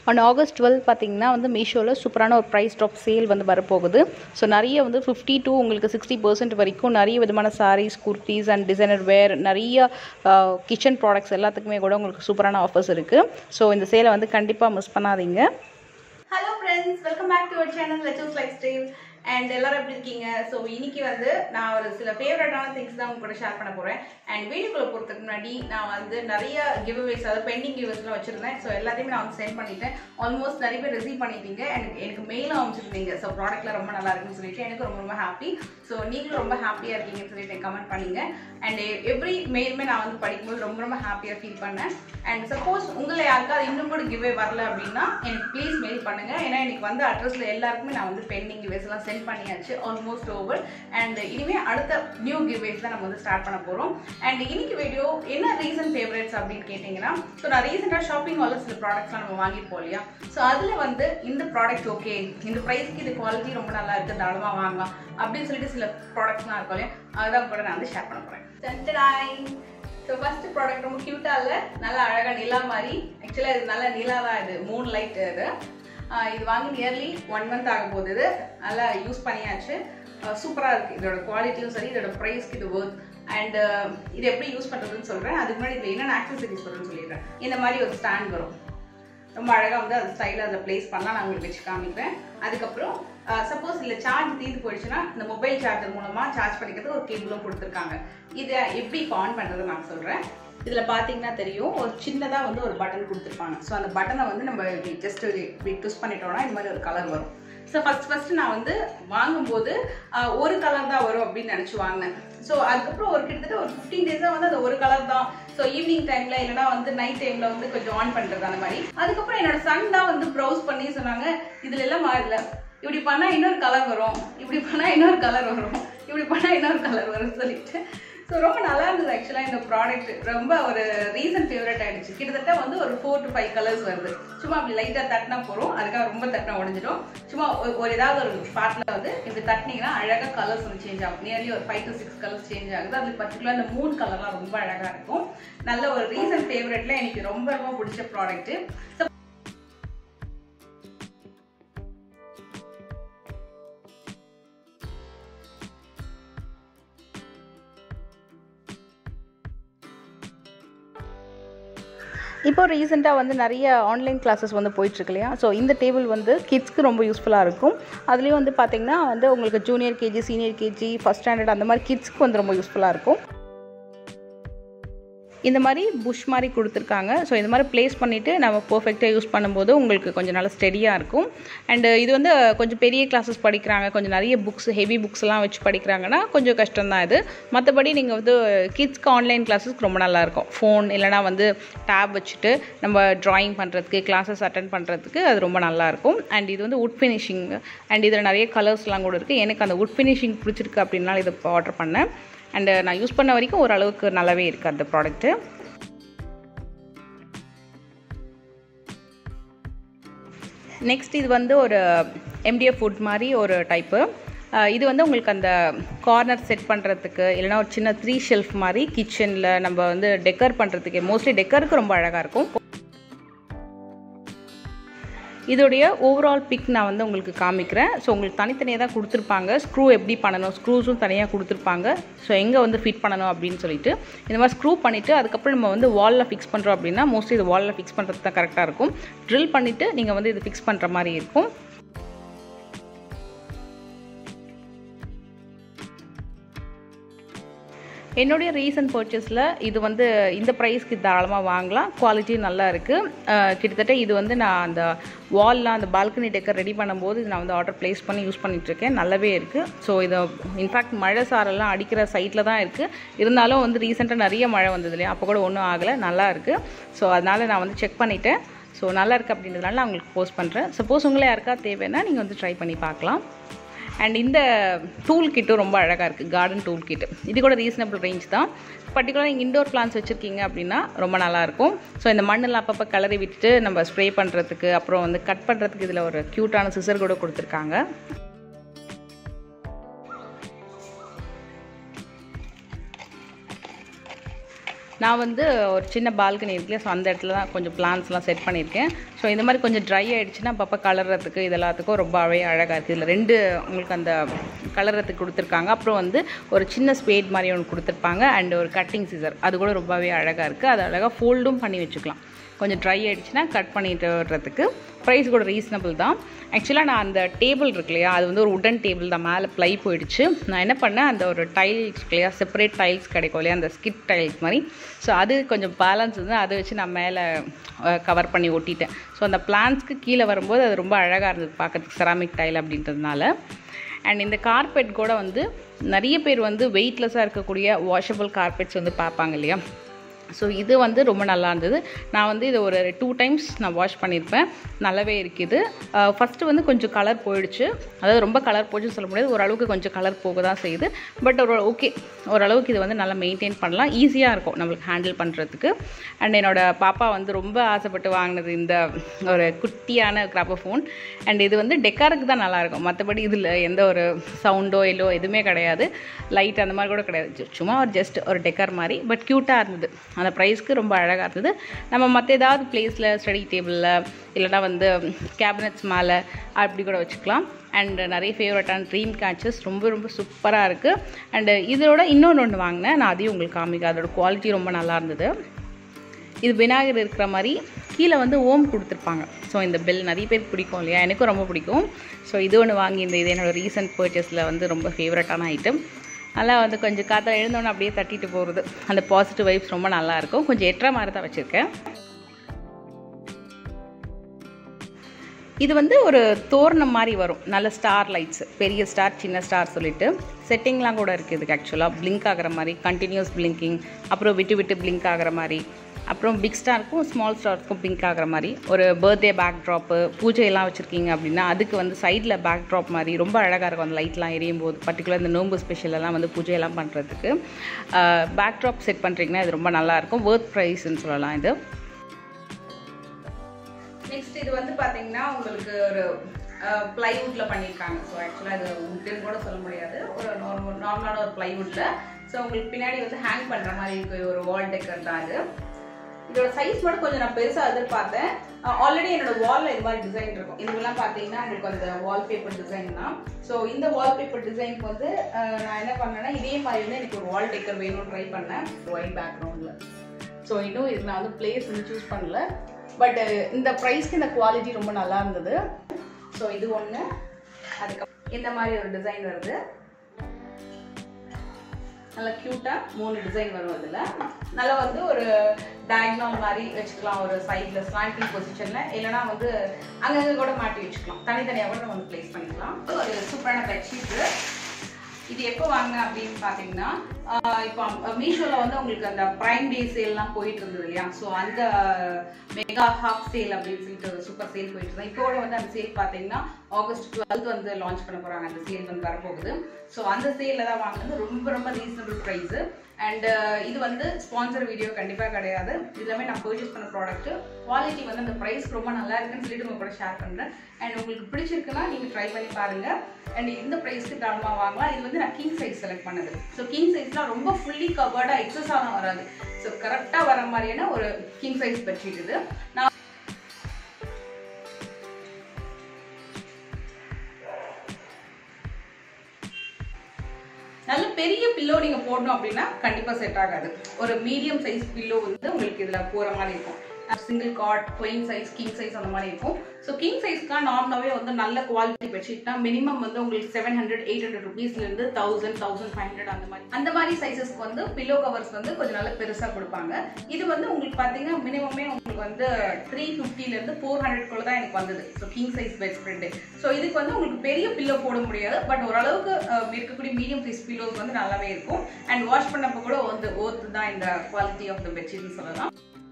on August twelve பார்த்தீங்கன்னா வந்து மீஷோவில் சூப்பரான ஒரு ப்ரைஸ் ட்ராப் சேல் வந்து வரப்போகுது ஸோ நிறைய வந்து ஃபிஃப்டி to உங்களுக்கு சிக்ஸ்டி பர்சன்ட் வரைக்கும் நிறைய விதமான saris kurtis and designer wear நிறைய கிச்சன் ப்ராடக்ட்ஸ் எல்லாத்துக்குமே கூட உங்களுக்கு சூப்பரான ஆஃபர்ஸ் இருக்குது ஸோ இந்த சேலை வந்து கண்டிப்பாக மிஸ் பண்ணாதீங்க hello friends welcome back to our channel லெச்சூஸ் லைஃப் ஸ்டைல் அண்ட் எல்லாரும் எப்படி இருக்கீங்க ஸோ இன்னைக்கு வந்து நான் ஒரு சில ஃபேவரட்டான திங்ஸ் தான் உங்க கூட ஷேர் பண்ண போகிறேன் அண்ட் வீடியோக்குள்ள போகிறதுக்கு முன்னாடி நான் வந்து நிறைய கிவ்அவேஸ் அதாவது பெண்டிங் கிவ்அவேஸ்லாம் வச்சிருந்தேன் ஸோ எல்லாத்தையுமே நான் வந்து சென்ட் பண்ணிட்டேன் ஆல்மோஸ்ட் நிறைய பேர் ரிசீவ் பண்ணிட்டீங்க எனக்கு எனக்கு மெயிலும் அமைச்சிருந்தீங்க ஸோ ப்ராடக்ட்லாம் ரொம்ப நல்லா இருக்குன்னு சொல்லிட்டு எனக்கு ரொம்ப ரொம்ப ஹாப்பி ஸோ நீங்களும் ரொம்ப ஹாப்பியாக இருக்கீங்கன்னு சொல்லிட்டு கமெண்ட் பண்ணீங்க அண்ட் எவ்ரி மெயிலுமே நான் வந்து படிக்கும்போது ரொம்ப ரொம்ப ஹாப்பியாக ஃபீல் பண்ணேன் அண்ட் சப்போஸ் உங்களை யாருக்காவது இன்னும் கூட கிவ்வே வரல அப்படின்னா எனக்கு ப்ளீஸ் மெயில் பண்ணுங்க ஏன்னா எனக்கு வந்து அட்ரஸ்ல எல்லாருக்குமே நான் வந்து பெண்டிங் கிவ்வேஸ் எல்லாம் சென்ட் பண்ணியாச்சு ஆல்மோஸ்ட் ஓவர் அண்ட் இனிமே அடுத்த நியூ கிவ்வேஸ் தான் நம்ம வந்து ஸ்டார்ட் பண்ண போறோம் அண்ட் இன்னைக்கு வீடியோ என்ன ரீசன் ஃபேவரட்ஸ் அப்படின்னு கேட்டிங்கன்னா ஸோ நான் ரீசெண்டாக ஷாப்பிங் மாலில் சில ப்ராடக்ட்ஸ்லாம் நம்ம வாங்கியிருப்போம் இல்லையா ஸோ அதில் வந்து இந்த ப்ராடக்ட் ஓகே இந்த ப்ரைஸ்க்கு இது குவாலிட்டி ரொம்ப நல்லா இருக்குது தாராளமாக வாங்கலாம் அப்படின்னு சொல்லிட்டு சில ப்ராடக்ட்ஸ்லாம் இருக்கும் இல்லையா அதுதான் கூட நான் வந்து ஷேர் பண்ண போகிறேன் ஸோ ஃபர்ஸ்ட் ப்ராடக்ட் ரொம்ப க்யூட்டாக இல்லை நல்லா அழகாக நிலா மாதிரி ஆக்சுவலாக இது நல்ல நிலா தான் இது மூன் லைட் இது ஆஹ் இது வாங்கி நியர்லி ஒன் மந்த் ஆக போகுது இது நல்லா யூஸ் பண்ணியாச்சு சூப்பராக இருக்குது இதோட குவாலிட்டியும் சரி இதோட ப்ரைஸ்க்கு இது ஒர்த் அண்ட் இது எப்படி யூஸ் பண்ணுறதுன்னு சொல்கிறேன் அதுக்கு முன்னாடி இதில் என்னென்ன ஆக்சசரிஸ் வரும்னு சொல்லிடுறேன் இந்த மாதிரி ஒரு ஸ்டாண்ட் வரும் ரொம்ப அழகாக வந்து அது ஸ்டைலாக அதை ப்ளேஸ் பண்ணலாம் நான் உங்களுக்கு வச்சு காமிக்கிறேன் அதுக்கப்புறம் சப்போஸ் இல்லை சார்ஜ் தீர்ந்து போயிடுச்சுன்னா இந்த மொபைல் சார்ஜர் மூலமாக சார்ஜ் பண்ணிக்கிறது ஒரு கேபிளும் கொடுத்துருக்காங்க இதை எப்படி ஆன் பண்ணுறது நான் சொல்கிறேன் இதில் பார்த்தீங்கன்னா தெரியும் ஒரு சின்னதாக வந்து ஒரு பட்டன் கொடுத்துருப்பாங்க ஸோ அந்த பட்டனை வந்து நம்ம ஜஸ்ட் இப்படி ட்விஸ் பண்ணிட்டோம்னா இந்த மாதிரி ஒரு கலர் வரும் ஸோ ஃபஸ்ட் ஃபஸ்ட்டு நான் வந்து வாங்கும்போது ஆஹ், ஒரு கலர் தான் வரும் அப்படின்னு நினச்சி வாங்கினேன் ஸோ அதுக்கப்புறம் ஒரு கிட்டத்தட்ட ஒரு ஃபிஃப்டீன் டேஸாக வந்து அது ஒரு கலர் தான் ஸோ ஈவினிங் டைமில் இல்லைனா வந்து நைட் டைமில் வந்து கொஞ்சம் ஆன் பண்ணுறது அந்த மாதிரி அதுக்கப்புறம் என்னோட சன் தான் வந்து ப்ரௌஸ் பண்ணி சொன்னாங்க இதுல எல்லாம் மாறல இப்படி பண்ணால் இன்னொரு கலர் வரும் இப்படி பண்ணால் இன்னொரு கலர் வரும் இப்படி பண்ணால் இன்னொரு கலர் வரும்னு சொல்லிட்டு ஸோ ரொம்ப நல்லா இருந்தது ஆக்சுவலாக இந்த ப்ராடக்ட் ரொம்ப ஒரு ரீசன்ட் ஃபேவரட் ஆயிடுச்சு கிட்டத்தட்ட வந்து ஒரு ஃபோர் டு ஃபைவ் கலர்ஸ் வருது சும்மா அப்படி லைட்டாக தட்டினா போகிறோம் அதுக்காக ரொம்ப தட்டினா உடஞ்சிடும் சும்மா ஒரு- ஒரு ஏதாவது ஒரு ஸ்பாட்டில் வந்து இப்படி தட்டினீங்கன்னா அழகாக கலர்ஸ் வந்து சேஞ்ச் ஆகும் நியர்லி ஒரு five to six colours change ஆகுது அது பர்டிகுலர் இந்த மூணு கலர்லாம் ரொம்ப அழகாக இருக்கும் நல்ல ஒரு ரீசன்ட் ஃபேவரட்ல எனக்கு ரொம்ப ரொம்ப பிடிச்ச ப்ராடக்ட் இப்போ ரீசெண்டாக வந்து நிறைய ஆன்லைன் கிளாஸஸ் வந்து போயிட்டுருக்கு இல்லையா ஸோ இந்த டேபிள் வந்து கிட்ஸ்க்கு ரொம்ப யூஸ்ஃபுல்லாக இருக்கும் அதுலேயும் வந்து பார்த்திங்கன்னா வந்து உங்களுக்கு junior KG senior KG first standard அந்த மாதிரி கிட்ஸ்க்கு வந்து ரொம்ப யூஸ்ஃபுல்லாக இருக்கும் இந்த மாதிரி புஷ் மாதிரி கொடுத்துருக்காங்க ஸோ இந்த மாதிரி ப்ளேஸ் பண்ணிவிட்டு நம்ம பர்ஃபெக்டாக யூஸ் பண்ணும்போது உங்களுக்கு கொஞ்சம் நல்லா ஸ்டெடியாக இருக்கும் அண்டு இது வந்து கொஞ்சம் பெரிய கிளாஸஸ் படிக்கிறாங்க கொஞ்சம் நிறைய புக்ஸ் ஹெவி புக்ஸ்லாம் வச்சு படிக்கிறாங்கன்னா கொஞ்சம் கஷ்டம்தான் இது மற்றபடி நீங்கள் வந்து கிட்ஸ்க்கு ஆன்லைன் கிளாஸஸ்க்கு ரொம்ப நல்லாயிருக்கும் ஃபோன் இல்லைனா வந்து டேப் வச்சுட்டு நம்ம ட்ராயிங் பண்ணுறதுக்கு கிளாஸஸ் அட்டன் பண்ணுறதுக்கு அது ரொம்ப நல்லாயிருக்கும் அண்ட் இது வந்து உட் ஃபினிஷிங் அண்ட் இதில் நிறைய கலர்ஸ்லாம் கூட இருக்குது எனக்கு அந்த உட் ஃபினிஷிங் பிடிச்சிருக்கு அப்படின்னால இதை ஆர்டர் பண்ணேன் அண்டு நான் யூஸ் பண்ண வரைக்கும் ஓரளவுக்கு நல்லாவே இருக்குது அந்த ப்ராடக்ட்டு நெக்ஸ்ட் இது வந்து ஒரு எம்டிஎஃப் ஃபுட் மாதிரி ஒரு டைப்பு இது வந்து உங்களுக்கு அந்த கார்னர் செட் பண்ணுறதுக்கு இல்லைனா ஒரு சின்ன த்ரீ ஷெல்ஃப் மாதிரி கிச்சனில் நம்ம வந்து டெக்கர் பண்ணுறதுக்கு மோஸ்ட்லி டெக்கருக்கு ரொம்ப அழகாக இருக்கும் இதோடைய ஓவரால் பிக் நான் வந்து உங்களுக்கு காமிக்கிறேன் ஸோ உங்களுக்கு தனித்தனியாக தான் கொடுத்துருப்பாங்க ஸ்க்ரூ எப்படி பண்ணணும் ஸ்க்ரூஸும் தனியாக கொடுத்துருப்பாங்க ஸோ எங்கே வந்து ஃபிட் பண்ணணும் அப்படின்னு சொல்லிட்டு இந்த மாதிரி ஸ்க்ரூ பண்ணிவிட்டு அதுக்கப்புறம் நம்ம வந்து வாலில் ஃபிக்ஸ் பண்ணுறோம் அப்படின்னா மோஸ்ட்லி இது வாலில் ஃபிக்ஸ் பண்ணுறது தான் கரெக்டாக இருக்கும் ட்ரில் பண்ணிவிட்டு நீங்கள் வந்து இது ஃபிக்ஸ் பண்ணுற மாதிரி இருக்கும் என்னுடைய ரீசன்ட் பர்ச்சேஸில் இது வந்து இந்த ப்ரைஸ்க்கு தாராளமாக வாங்கலாம் குவாலிட்டி நல்லா இருக்குது கிட்டத்தட்ட இது வந்து நான் அந்த வால்லாம் அந்த பால்கனி டெக்கர் ரெடி பண்ணும்போது இது நான் வந்து ஆர்டர் ப்ளேஸ் பண்ணி யூஸ் பண்ணிகிட்ருக்கேன் நல்லாவே இருக்குது ஸோ இதை இன்ஃபேக்ட் மழை சாரெல்லாம் அடிக்கிற சைட்டில் தான் இருக்குது இருந்தாலும் வந்து ரீசெண்டாக நிறைய மழை வந்தது இல்லையா அப்போ கூட ஒன்றும் ஆகலை நல்லா இருக்குது ஸோ அதனால் நான் வந்து செக் பண்ணிட்டேன் ஸோ நல்லா இருக்குது அப்படின்றதுனால நான் உங்களுக்கு போஸ்ட் பண்ணுறேன் சப்போஸ் உங்களை யாருக்கா தேவைன்னா நீங்கள் வந்து ட்ரை பண்ணி பார்க்கலாம் அண்ட் இந்த டூல் கிட்டும் ரொம்ப அழகாக இருக்குது கார்டன் டூல் கிட் இது கூட ரீசனபிள் ரேஞ்ச் தான் பர்டிகுலராக நீங்கள் இண்டோர் பிளான்ஸ் வச்சுருக்கீங்க அப்படின்னா ரொம்ப நல்லாயிருக்கும் ஸோ இந்த மண்ணெல்லாம் அப்பப்போ கலரி விட்டுட்டு நம்ம ஸ்ப்ரே பண்ணுறதுக்கு அப்புறம் வந்து கட் பண்ணுறதுக்கு இதில் ஒரு க்யூட்டான சிசர் கூட கொடுத்துருக்காங்க நான் வந்து ஒரு சின்ன பால்கனி இருக்குல்ல ஸோ அந்த இடத்துல தான் கொஞ்சம் பிளான்ஸ்லாம் செட் பண்ணியிருக்கேன் ஸோ இந்த மாதிரி கொஞ்சம் ட்ரை ஆகிடுச்சுன்னா அப்பப்போ கலர்றதுக்கு இது எல்லாத்துக்கும் ரொம்பவே அழகாக இருக்குது இதில் ரெண்டு உங்களுக்கு அந்த கலர்றதுக்கு கொடுத்துருக்காங்க அப்புறம் வந்து ஒரு சின்ன ஸ்பேட் மாதிரி ஒன்று கொடுத்துருப்பாங்க அண்ட் ஒரு கட்டிங் சீசர் அது கூட ரொம்பவே அழகாக இருக்குது அது அழகாக ஃபோல்டும் பண்ணி வச்சுக்கலாம் கொஞ்சம் ட்ரை ஆகிடுச்சுன்னா கட் பண்ணிட்டு வர்றதுக்கு ப்ரைஸ் கூட ரீசனபிள் தான் ஆக்சுவலாக நான் அந்த டேபிள் இருக்கு இல்லையா அது வந்து ஒரு உடன் டேபிள் தான் மேலே ப்ளை போயிடுச்சு நான் என்ன பண்ணேன் அந்த ஒரு டைல்ஸ் இருக்கு இல்லையா செப்பரேட் டைல்ஸ் கிடைக்கும் இல்லையா அந்த ஸ்கிட் டைல்ஸ் மாதிரி ஸோ அது கொஞ்சம் பேலன்ஸ் வந்து அதை வச்சு நான் மேலே கவர் பண்ணி ஒட்டிட்டேன் ஸோ அந்த பிளான்ஸ்க்கு கீழே வரும்போது அது ரொம்ப அழகாக இருந்தது பார்க்கறதுக்கு செராமிக் டைல் அப்படின்றதுனால அண்ட் இந்த கார்பெட் கூட வந்து நிறைய பேர் வந்து வெயிட்லெஸ்ஸாக இருக்கக்கூடிய வாஷபிள் கார்பெட்ஸ் வந்து பார்ப்பாங்க இல்லையா ஸோ இது வந்து ரொம்ப நல்லா இருந்தது நான் வந்து இதை ஒரு டூ டைம்ஸ் நான் வாஷ் பண்ணியிருப்பேன் நல்லாவே இருக்குது ஃபஸ்ட்டு வந்து கொஞ்சம் கலர் போயிடுச்சு அதாவது ரொம்ப கலர் போயிடுச்சுன்னு சொல்ல முடியாது ஓரளவுக்கு கொஞ்சம் கலர் போக தான் செய்யுது பட் ஒரு ஓகே ஓரளவுக்கு இது வந்து நல்லா மெயின்டைன் பண்ணலாம் ஈஸியாக இருக்கும் நம்மளுக்கு ஹேண்டில் பண்ணுறதுக்கு அண்ட் என்னோடய பாப்பா வந்து ரொம்ப ஆசைப்பட்டு வாங்கினது இந்த ஒரு குட்டியான கிராப்போ ஃபோன் அண்ட் இது வந்து டெக்காருக்கு தான் நல்லாயிருக்கும் மற்றபடி இதில் எந்த ஒரு சவுண்டோ இல்லோ எதுவுமே கிடையாது லைட் அந்த மாதிரி கூட கிடையாது சும்மா ஒரு ஜஸ்ட் ஒரு டெக்கார் மாதிரி பட் க்யூட்டாக இருந்தது அந்த ப்ரைஸ்க்கு ரொம்ப அழகாக இருந்தது நம்ம மற்ற ஏதாவது பிளேஸில் ஸ்டடி டேபிளில் இல்லைனா வந்து கேபினட்ஸ் மேலே அப்படி கூட வச்சுக்கலாம் அண்ட் நிறைய ஃபேவரட்டான ட்ரீம் கேச்சஸ் ரொம்ப ரொம்ப சூப்பராக இருக்குது அண்டு இதோட இன்னொன்று ஒன்று வாங்கினேன் நான் அதையும் உங்களுக்கு காமிக்க அதோட குவாலிட்டி ரொம்ப நல்லா இருந்தது இது விநாயகர் இருக்கிற மாதிரி கீழே வந்து ஓம் கொடுத்துருப்பாங்க ஸோ இந்த பெல் நிறைய பேருக்கு பிடிக்கும் இல்லையா எனக்கும் ரொம்ப பிடிக்கும் ஸோ இது ஒன்று வாங்கி இந்த இது என்னோடய ரீசெண்ட் பர்ச்சேஸில் வந்து ரொம்ப ஃபேவரட்டான ஐட்டம் நல்லா வந்து கொஞ்சம் காற்றை எழுந்தோன்னே அப்படியே தட்டிட்டு போகிறது அந்த பாசிட்டிவ் வைப்ஸ் ரொம்ப நல்லாயிருக்கும் கொஞ்சம் எட்டுற மாதிரி தான் வச்சுருக்கேன் இது வந்து ஒரு தோரணம் மாதிரி வரும் நல்ல ஸ்டார் லைட்ஸ் பெரிய ஸ்டார் சின்ன ஸ்டார் சொல்லிட்டு செட்டிங்லாம் கூட இருக்குது இதுக்கு ஆக்சுவலாக பிளிங்க் ஆகிற மாதிரி கண்டினியூஸ் பிளிங்கிங் அப்புறம் விட்டு விட்டு பிளிங்க் ஆகிற மாதிரி அப்புறம் பிக் ஸ்டாருக்கும் ஸ்மால் ஸ்டாருக்கும் பிங்க் ஆகிற மாதிரி ஒரு பர்த்டே பேக் ட்ராப்பு பூஜையெல்லாம் வச்சுருக்கீங்க அப்படின்னா அதுக்கு வந்து சைடில் பேக் ட்ராப் மாதிரி ரொம்ப அழகாக இருக்கும் அந்த லைட்லாம் எரியும் போது பர்டிகுலர் இந்த நோம்பு ஸ்பெஷலெல்லாம் வந்து பூஜையெல்லாம் பண்ணுறதுக்கு பேக் ட்ராப் செட் பண்ணுறீங்கன்னா இது ரொம்ப நல்லாயிருக்கும் ஒர்த் ப்ரைஸ்ன்னு சொல்லலாம் இது நெக்ஸ்ட் இது வந்து பாத்தீங்கன்னா உங்களுக்கு ஒரு பிளைவுட்ல பண்ணியிருக்காங்க ஸோ ஆக்சுவலாக இது உட்னு கூட சொல்ல முடியாது ஒரு நார்மல் நார்மலான ஒரு பிளைவுட்ல ஸோ உங்களுக்கு பின்னாடி வந்து ஹேங் பண்ற மாதிரி இருக்கு ஒரு வால் டெக்கர் தான் இது இதோட சைஸ் மட்டும் கொஞ்சம் நான் பெருசா எதிர்பார்த்தேன் ஆல்ரெடி என்னோட வால்ல இது மாதிரி டிசைன் இருக்கும் இதுவெல்லாம் பாத்தீங்கன்னா உங்களுக்கு அந்த வால்பேப்பர் டிசைன் தான் ஸோ இந்த வால்பேப்பர் டிசைனுக்கு வந்து அஹ், நான் என்ன பண்ணேன்னா இதே மாதிரி வந்து எனக்கு ஒரு வால் டெக்கர் வேணும்னு ட்ரை பண்ணேன் ஒயிட் பேக்ரவுண்ட்ல ஸோ இன்னும் இது நான் வந்து பிளேஸ் வந்து சூஸ் பண்ணல பட் இந்த ப்ரைஸ்க்கு இந்த குவாலிட்டி ரொம்ப நல்லா இருந்தது ஸோ இது ஒன்று அதுக்கப்புறம் இந்த மாதிரி ஒரு டிசைன் வருது நல்லா க்யூட்டாக மூணு டிசைன் வரும் அதில் நல்லா வந்து ஒரு டயக்னல் மாதிரி வச்சுக்கலாம் ஒரு சைடில் ஸ்லாண்டிங் பொசிஷனில் இல்லைனா வந்து அங்கங்கே கூட மாட்டி வச்சுக்கலாம் தனித்தனியாக கூட நம்ம வந்து ப்ளேஸ் பண்ணிக்கலாம் ஒரு சூப்பரான பெட்ஷீட்டு இது எப்போ வாங்க அப்படின்னு பார்த்தீங்கன்னா ஆஹ் இப்போ மீஷோவில் வந்து உங்களுக்கு அந்த ப்ரைம் டே சேல்லாம் போயிட்டு இருந்தது இல்லையா ஸோ அந்த மெகா ஹாஃப் சேல் அப்படின்னு சொல்லிட்டு ஒரு சூப்பர் சேல் போயிட்டு இருந்தது இப்போ கூட வந்து அந்த சேல் பார்த்தீங்கன்னா ஆகஸ்ட் டுவெல்த் வந்து லான்ச் பண்ண போகிறாங்க அந்த சேல் வந்து வரப்போகுது ஸோ அந்த சேலில் தான் வாங்கினது ரொம்ப ரொம்ப ரீசனபிள் ப்ரைஸு அண்ட் இது வந்து ஸ்பான்சர் வீடியோ கண்டிப்பாக கிடையாது இது எல்லாமே நான் பர்ச்சேஸ் பண்ண ப்ராடக்ட் குவாலிட்டி வந்து அந்த ப்ரைஸ் ரொம்ப நல்லா இருக்குன்னு சொல்லிட்டு உங்க கூட ஷேர் பண்ணுறேன் அண்ட் உங்களுக்கு பிடிச்சிருக்குன்னா நீங்கள் ட்ரை பண்ணி பாருங்க அண்ட் இந்த ப்ரைஸ்க்கு தாராளமாக வாங்கலாம் இது வந்து நான் கிங் சைஸ் செலக்ட் பண்ணது ஸோ கிங் சைஸ்லாம் ரொம்ப ஃபுல்லி கவர்டாக எக்ஸஸாக வராது ஸோ கரெக்டாக வர மாதிரியான ஒரு கிங் சைஸ் பெட்ஷீட் இது நான் நல்ல பெரிய பில்லோ நீங்க போடணும் அப்படின்னா கண்டிப்பா செட் ஆகாது ஒரு மீடியம் சைஸ் பில்லோ வந்து உங்களுக்கு இதுல போற மாதிரி இருக்கும் single cot queen size king size அந்த மாதிரி இருக்கும் ஸோ கிங் சைஸ்க்கா நார்மலாவே வந்து நல்ல குவாலிட்டி பெட்ஷீட்னா மினிமம் வந்து உங்களுக்கு செவன் ஹண்ட்ரட் எயிட் ஹண்ட்ரட் ருபீஸ்ல இருந்து தௌசண்ட் தௌசண்ட் ஃபைவ் ஹண்ட்ரட் அந்த மாதிரி அந்த மாதிரி சைஸஸ்க்கு வந்து பில்லோ கவர்ஸ் வந்து கொஞ்சம் நல்ல பெருசா கொடுப்பாங்க இது வந்து உங்களுக்கு பாத்தீங்கன்னா மினிமமே உங்களுக்கு வந்து த்ரீ ஃபிஃப்டில இருந்து ஃபோர் ஹண்ட்ரட் தான் எனக்கு வந்தது so king size bedspread so இதுக்கு வந்து உங்களுக்கு பெரிய பில்லோ போட முடியாது பட் ஓரளவுக்கு அஹ், இருக்கக்கூடிய மீடியம் சைஸ் பில்லோஸ் வந்து நல்லாவே இருக்கும் அண்ட் வாஷ் பண்ணப்போ கூட வந்து ஓர்த்து தான் இந்த குவாலிட்டி ஆஃப் த பெட்ஷீட்னு சொல்லலாம்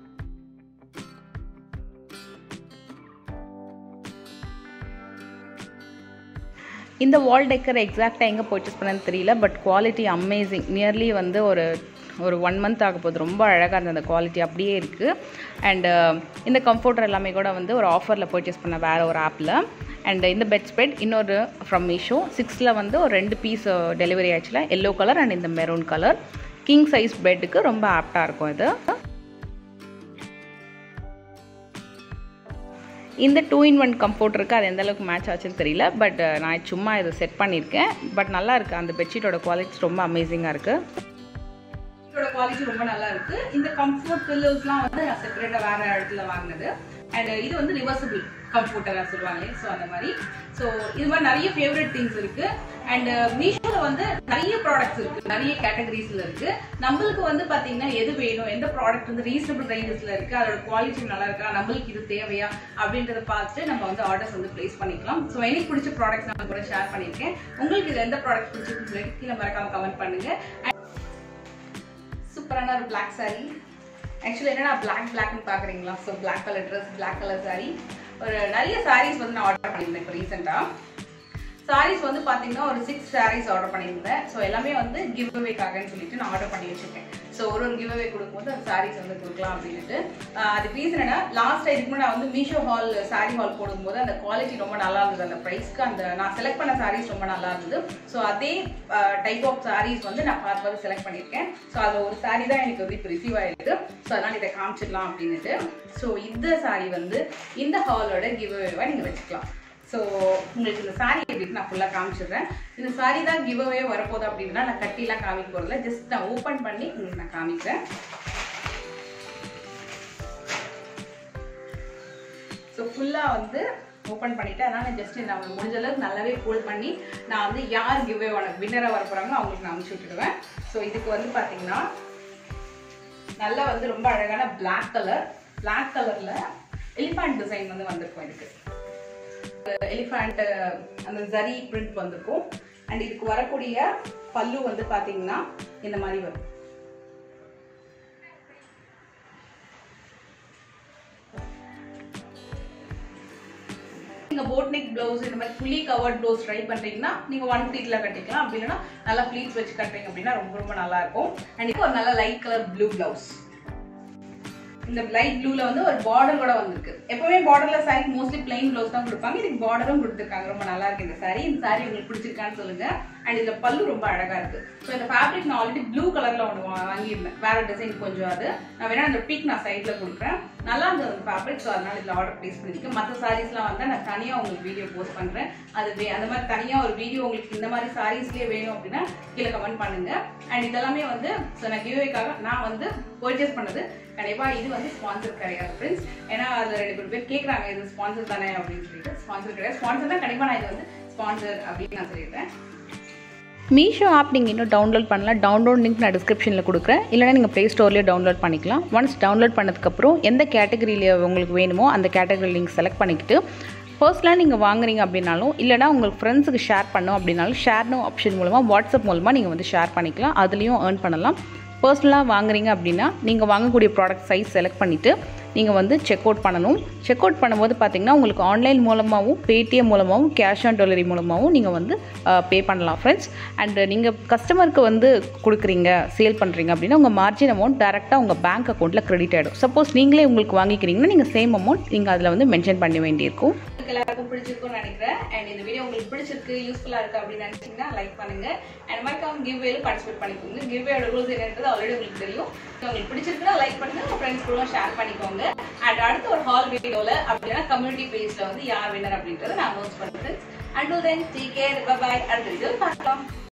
இந்த வால் டெக்கர் எக்ஸாக்டாக எங்கே பர்ச்சேஸ் பண்ணேன்னு தெரியல பட் குவாலிட்டி அமேசிங் நியர்லி வந்து ஒரு ஒரு ஒன் மந்த் ஆக போகுது ரொம்ப அழகாக இருந்தது அந்த குவாலிட்டி அப்படியே இருக்குது அண்டு இந்த கம்ஃபர்டர் எல்லாமே கூட வந்து ஒரு ஆஃபரில் பர்ச்சேஸ் பண்ண வேறு ஒரு ஆப்பில் அண்ட் இந்த பெட் ஸ்ப்ரெட் இன்னொரு ஃப்ரம் மீஷோ சிக்ஸில் வந்து ஒரு ரெண்டு பீஸ் டெலிவரி ஆச்சுல எல்லோ கலர் அண்ட் இந்த மெரூன் கலர் கிங் சைஸ் பெட்டுக்கு ரொம்ப ஆப்டாக இருக்கும் இது இந்த டூ இன் ஒன் கம்ஃபோர்ட் இருக்குது அது எந்த அளவுக்கு மேட்ச் ஆச்சுன்னு தெரியல பட் நான் சும்மா இதை செட் பண்ணியிருக்கேன் பட் நல்லா இருக்குது அந்த பெட்ஷீட்டோட குவாலிட்டி ரொம்ப அமேசிங்காக இருக்குது இதோட குவாலிட்டி ரொம்ப நல்லா இருக்கு இந்த கம்ஃபர்ட் பில்லோஸ்லாம் வந்து நான் செப்பரேட்டா வேற இடத்துல வாங்கினது அண்ட் இது வந்து ரிவர்சபிள் கம்ஃபர்ட்டரா சொல்லுவாங்க ஸோ அந்த மாதிரி ஸோ இது மாதிரி நிறைய ஃபேவரட் திங்ஸ் இருக்கு அண்ட் மீஷோல வந்து நிறைய ப்ராடக்ட்ஸ் இருக்கு நிறைய கேட்டகரிஸ்ல இருக்கு நம்மளுக்கு வந்து பாத்தீங்கன்னா எது வேணும் எந்த ப்ராடக்ட் வந்து ரீசனபிள் ரேஞ்சஸ்ல இருக்கு அதோட குவாலிட்டி நல்லா இருக்கா நம்மளுக்கு இது தேவையா அப்படின்றத பார்த்துட்டு நம்ம வந்து ஆர்டர்ஸ் வந்து பிளேஸ் பண்ணிக்கலாம் ஸோ எனக்கு பிடிச்ச ப்ராடக்ட்ஸ் நான் கூட ஷேர் பண்ணியிருக்கேன் உங்களுக்கு இது எந்த ப்ராடக்ட் பிடிச்சிருக்குன்னு சொல்லிட்டு கீழே மறக்காம கமெண்ட் பண்ணுங்க சூப்பரான ஒரு பிளாக் saree ஆக்சுவலி என்னன்னா பிளாக் பிளாக்னு பார்க்குறீங்களா so black colour dress black colour saree ஒரு நிறைய சாரீஸ் வந்து நான் ஆர்டர் பண்ணியிருந்தேன் இப்போ ரீசெண்டாக சாரீஸ் வந்து பார்த்தீங்கன்னா ஒரு சிக்ஸ் சாரீஸ் ஆர்டர் பண்ணியிருந்தேன் ஸோ எல்லாமே வந்து கிவ் அவேக்காகன்னு சொல்லிட்டு நான் ஆர்டர் பண்ணி வச்சிருக்கேன் ஸோ ஒரு ஒரு கிவ் அவே கொடுக்கும்போது அந்த சாரீஸ் வந்து கொடுக்கலாம் அப்படின்ட்டு ஆஹ் அதுக்கு ரீசன் என்ன லாஸ்ட் இதுக்கு நான் வந்து மீஷோ ஹால் சாரீ ஹால் போடும்போது அந்த குவாலிட்டி ரொம்ப நல்லா இருந்தது அந்த ப்ரைஸ்க்கு அந்த நான் செலக்ட் பண்ண சாரீஸ் ரொம்ப நல்லா இருந்தது ஸோ அதே டைப் ஆஃப் சாரீஸ் வந்து நான் பார்த்து பார்த்து செலக்ட் பண்ணியிருக்கேன் ஸோ அதில் ஒரு சாரீ தான் எனக்கு வந்து இப்போ ரிசீவ் ஆயிருக்கு ஸோ அதனால் இதை காமிச்சிடலாம் அப்படின்னுட்டு ஸோ இந்த சாரீ வந்து இந்த ஹாலோட கிவ் அவேவாக நீங்கள் வச்சுக்கலாம் ஸோ உங்களுக்கு இந்த சாரீ எப்படி நான் ஃபுல்லாக காமிச்சிடுறேன் இந்த சாரீ தான் கிவ் அவே வரப்போகுது அப்படின்னா நான் கட்டிலாம் காமிக்க போகிறதில்ல ஜஸ்ட் நான் ஓப்பன் பண்ணி உங்களுக்கு நான் காமிக்கிறேன் ஸோ ஃபுல்லாக வந்து ஓப்பன் பண்ணிட்டு அதனால ஜஸ்ட் நான் முடிஞ்ச அளவுக்கு நல்லாவே ஃபோல்ட் பண்ணி நான் வந்து யார் கிவ் அவே வின்னராக வர போகிறாங்களோ அவங்களுக்கு நான் அனுப்பிச்சி விட்டுடுவேன் ஸோ இதுக்கு வந்து பார்த்தீங்கன்னா நல்லா வந்து ரொம்ப அழகான Black கலர் Black கலரில் எலிஃபண்ட் டிசைன் வந்து வந்திருக்கும் இதுக்கு எலிஃபண்ட் அந்த ஜரி பிரிண்ட் வந்திருக்கும் அண்ட் இதுக்கு வரக்கூடிய பல்லு வந்து பாத்தீங்கன்னா இந்த மாதிரி வரும் நீங்க போட் நெக் பிளவுஸ் இந்த மாதிரி ஃபுல்லி கவர்ட் பிளவுஸ் ட்ரை பண்றீங்கன்னா நீங்க ஒன் ப்ளீட்ல கட்டிக்கலாம் அப்படி இல்லைன்னா நல்லா ப்ளீட்ஸ் வச்சு கட்டுறீங்க அப்படின்னா ரொம்ப ரொம்ப நல்லா இருக்கும் அண்ட் இது ஒரு நல்ல லைட் கலர் ப்ளூ பிளவுஸ் இந்த லைட் ப்ளூல வந்து ஒரு பார்டர் கூட வந்திருக்கு எப்பவுமே பார்டர்ல சாரி மோஸ்ட்லி பிளைன் ப்ளவுஸ் தான் கொடுப்பாங்க இதுக்கு பார்டரும் கொடுத்துருக்காங்க ரொம்ப நல்லா இருக்கு இந்த சாரி இந்த சாரி உங்களுக்கு பிடிச்சிருக்கான்னு சொல்லுங்க அண்ட் இதுல பல்லு ரொம்ப அழகா இருக்கு ஸோ இந்த ஃபேப்ரிக் நான் ஆல்ரெடி ப்ளூ கலர்ல ஒன்று வாங்கியிருந்தேன் வேற டிசைன் கொஞ்சம் அது நான் வேணா அந்த பிக் நான் சைட்ல கொடுக்குறேன் நல்லா இருந்தது அந்த ஃபேப்ரிக் ஸோ அதனால இதுல ஆர்டர் ப்ளேஸ் பண்ணிருக்கேன் மற்ற சாரீஸ்லாம் வந்தா நான் தனியா உங்களுக்கு வீடியோ போஸ்ட் பண்றேன் அது வே- அந்த மாதிரி தனியா ஒரு வீடியோ உங்களுக்கு இந்த மாதிரி சாரீஸ்லயே வேணும் அப்படின்னா கீழே கமெண்ட் பண்ணுங்க அண்ட் இதெல்லாமே வந்து ஸோ நான் கிவ்வேக்காக நான் வந்து பர்ச்சேஸ் பண்ணது கண்டிப்பா இது வந்து ஸ்பான்சர் கிடையாது ஃப்ரெண்ட்ஸ் ஏன்னா அது ரெண்டு மூணு பேர் கேட்குறாங்க இது ஸ்பான்சர் தானே அப்படின்னு சொல்லிட்டு ஸ்பான்சர் கிடையாது ஸ்பான்சர் தான் கண்டிப்பா நான் இது வந்து ஸ்பான்சர் அப்படின்னு நான் சொல்லிடுறேன் மீஷோ ஆப் நீங்கள் இன்னும் டவுன்லோட் பண்ணலாம் டவுன்லோட் லிங்க் நான் டிஸ்கிரிப்ஷனில் கொடுக்குறேன் இல்லைனா நீங்கள் ப்ளே ஸ்டோர்லேயே டவுன்லோட் பண்ணிக்கலாம் ஒன்ஸ் டவுன்லோட் பண்ணதுக்கப்புறம் எந்த கேட்டகரியில் உங்களுக்கு வேணுமோ அந்த கேட்டகரி லிங்க் செலக்ட் பண்ணிக்கிட்டு பர்சனலாக நீங்கள் வாங்குறீங்க அப்படின்னாலும் இல்லைனா உங்களுக்கு ஃப்ரெண்ட்ஸுக்கு ஷேர் பண்ணோம் அப்படின்னாலும் ஷேர்னோ ஆப்ஷன் மூலமாக வாட்ஸ்அப் மூலமாக நீங்கள் வந்து ஷேர் பண்ணிக்கலாம் அதுலேயும் ஏர்ன் பண்ணலாம் பர்சனலாக வாங்குறீங்க அப்படின்னா நீங்கள் வாங்கக்கூடிய ப்ராடக்ட் சைஸ் செலக்ட் பண்ணிவிட்டு நீங்கள் வந்து செக் அவுட் பண்ணணும் செக் அவுட் பண்ணும்போது பார்த்தீங்கன்னா உங்களுக்கு ஆன்லைன் மூலமாகவும் பேடிஎம் மூலமாகவும் கேஷ் ஆன் டெலிவரி மூலமாகவும் நீங்கள் வந்து பே பண்ணலாம் ஃப்ரெண்ட்ஸ் அண்ட் நீங்கள் கஸ்டமருக்கு வந்து கொடுக்குறீங்க சேல் பண்ணுறீங்க அப்படின்னா உங்கள் மார்ஜின் அமௌண்ட் டேரெக்டாக உங்கள் பேங்க் அக்கௌண்ட்டில் கிரெடிட் ஆகிடும் சப்போஸ் நீங்களே உங்களுக்கு வாங்கிக்கிறீங்கன்னா நீங்கள் சேம் அமௌண்ட் நீங்கள் அதில் வந்து மென்ஷன் பண்ண வேண்டியிருக்கும் உங்களுக்கு எல்லாருக்கும் பிடிச்சிருக்கும்னு நினைக்கிறேன் அண்ட் இந்த வீடியோ உங்களுக்கு பிடிச்சிருக்கு யூஸ்ஃபுல்லா இருக்கு அப்படின்னு நினைச்சீங்கன்னா லைக் பண்ணுங்க அண்ட் மறக்காம கிவ் வேல பார்ட்டிசிபேட் பண்ணிக்கோங்க கிவ் வேயோட ரூல்ஸ் என்னன்றது ஆல்ரெடி உங்களுக்கு தெரியும் So, உங்களுக்கு பிடிச்சிருக்குன்னா லைக் பண்ணுங்க உங்க ஃப்ரெண்ட்ஸ் கூட ஷேர் பண்ணிக்கோங்க அண்ட் அடுத்த ஒரு ஹால் வீடியோல அப்படின்னா கம்யூனிட்டி பேஜ்ல வந்து யார் வின்னர் அப்படின்றத நான் அனௌன்ஸ் பண்றேன் and then take care bye அடுத்த வீடியோ பார்க்கலாம்